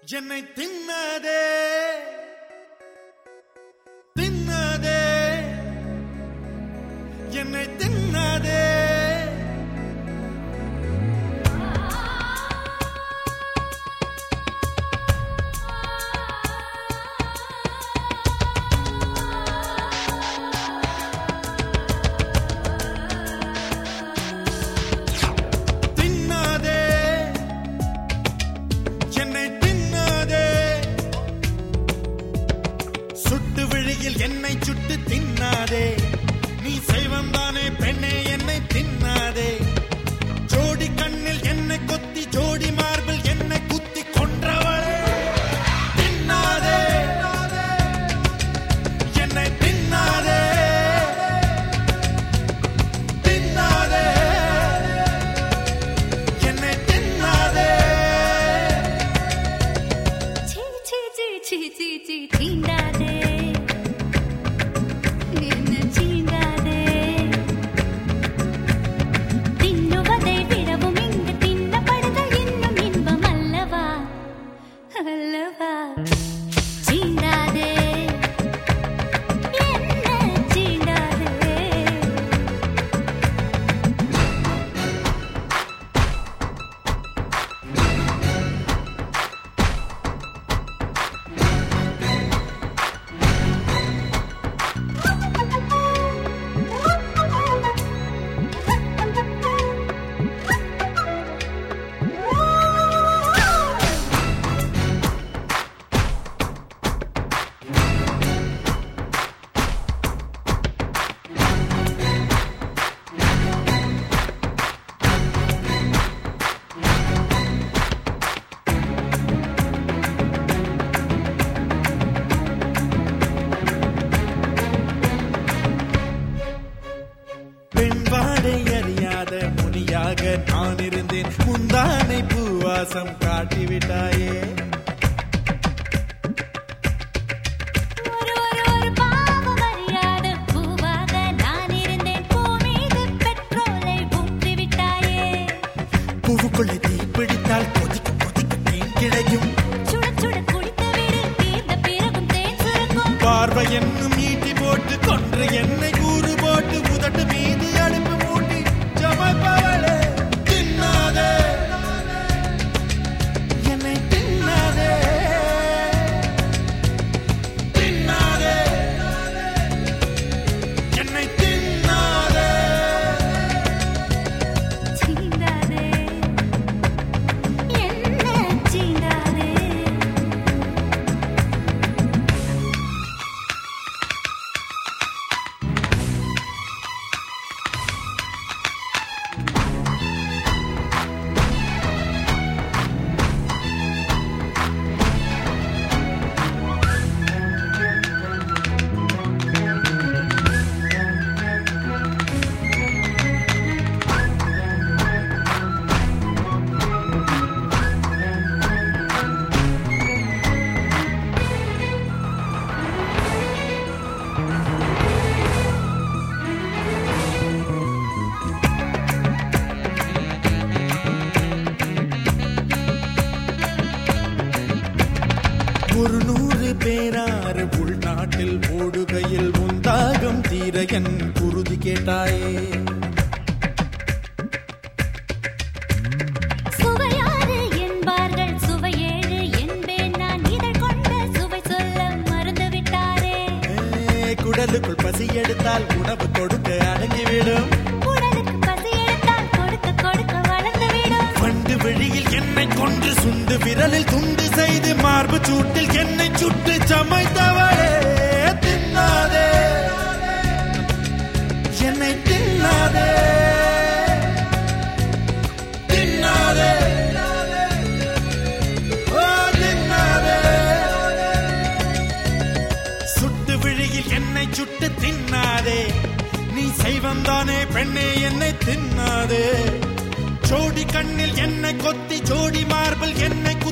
என்னை தின்னதே தின்னதே என்னை தின்னதே தின்னாதே என்னை தின்னாதே சுட்டு விழியில் என்னை சுட்டு தின்னாதே நீ செய்வம் தானே பெண்ணே என்னை தின்னாதே ஜோடி கண்ணில் என்னை கொத்தி ஜோடி மார்பில் என்னை குத்தி கொன்றவளே தின்னாதே என்னை தின்னாதே தின்னாதே என்னை தின்னாதே ಛೀ ಛೀ ಛೀ ಛೀ ಛೀ ಛೀ தீண்டாதே என்ன சீண்டாதே தின்னுவதை விடவும் இங்கு தின்னப்படுதல் இன்னும் இன்பம் அல்லவா அல்லவா சீண்டாதே என்ன சீண்டாதே பெண் வாடை அறியாத முனியாக நான் இருந்தேன் முந்தானை பூவாசம் காட்டிவிட்டாயே ஒரு ஒரு ஒரு பாவம் அறியாத பூவாக நான் இருந்தேன் பூமீது பெட்ரோலை ஊற்றி விட்டாயே பூவுக்குள்ளே தீ பிடித்தால் கொதிக்க கொதிக்க தேன் கிடைக்கும் சுட சுட குடித்து விடு தீர்ந்த பிறகும் தேன் சுருக்கும் பார்வை என்னும் ஈட்டி போட்டு கொன்று என்னை கூறு போட்டு உதட்டு மீது அடுப்பு மூட்டி சமைப்பவளே தின்னாதே என்னை தின்னாதே தின்னாதே என்னை தின்னாதே சீண்டாதே என்ன சீண்டாதே ஒரு நூறு பேராறு உள்நாட்டில் ஓடுகையில் உந்தாகம் தீர என் குருதி கேட்டாயே சுவையாறு என்பார்கள் சுவையேழு என்பேன் நான் இதழ் கொண்ட சுவை சொல்ல மறந்து விட்டாரே ஏ, குடலுக்குள் பசி எடுத்தால் உணவு கொடுக்க அடங்கிவிடும் உடலுக்கு பசி எடுத்தால் கொடுக்க கொடுக்க வளர்ந்து விடும் பண்டு வெளியில் என்னை கொன்று சுண்டு விரலில் துண்டு செய்து மார்பு சூட்டில் என்னை சுட்டு சமைத்தவளே தின்னாதே என்னை தின்னாதே தின்னாதே ஓ தின்னாதே சுட்டு விழியில் என்னை சுட்டு தின்னாதே நீ செய்வம் தானே பெண்ணே என்னை தின்னாதே ஜோடி கண்ணில் என்னை கொத்தி ஜோடி மார்பில் என்னை